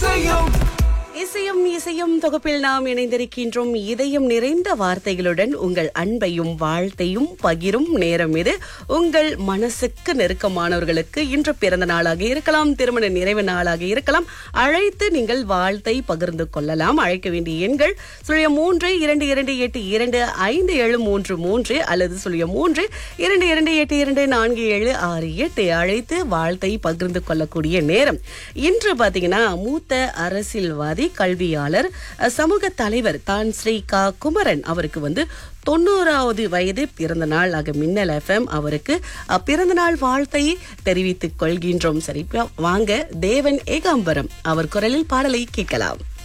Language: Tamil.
இசையும் இசையும் இசையும் தொகுப்பில் நாம் இணைந்திருக்கின்றோம் இதயம் நிறைந்த வார்த்தைகளுடன் உங்கள் அன்பையும் வாழ்த்தையும் பகிரும் நேரம் இது உங்கள் மனசுக்கு நெருக்கமானவர்களுக்கு இன்று பிறந்த நாளாக இருக்கலாம் திருமண நிறைவு நாளாக இருக்கலாம் அழைத்து நீங்கள் வாழ்த்தை பகிர்ந்து கொள்ளலாம் அழைக்க வேண்டிய எண்கள் சுழிய மூன்று இரண்டு இரண்டு எட்டு இரண்டு ஐந்து ஏழு மூன்று மூன்று அல்லது சுழிய மூன்று இரண்டு இரண்டு எட்டு இரண்டு நான்கு ஏழு ஆறு எட்டு அழைத்து வாழ்த்தை பகிர்ந்து கொள்ளக்கூடிய நேரம் இன்று பாத்தீங்கன்னா மூத்த அரசியல்வாதி கல்வியாளர் அஹ், சமூக தலைவர் தான் ஸ்ரீ கா குமரன் அவருக்கு வந்து தொண்ணூறாவது வயது பிறந்த நாள் ஆக மின்னல் எஃப்எம் அவருக்கு அஹ், பிறந்த நாள் வாழ்த்தை தெரிவித்துக் கொள்கின்றோம் சரி இப்ப வாங்க தேவன் ஏகாம்பரம் அவர் குரலில் பாடலை கேட்கலாம்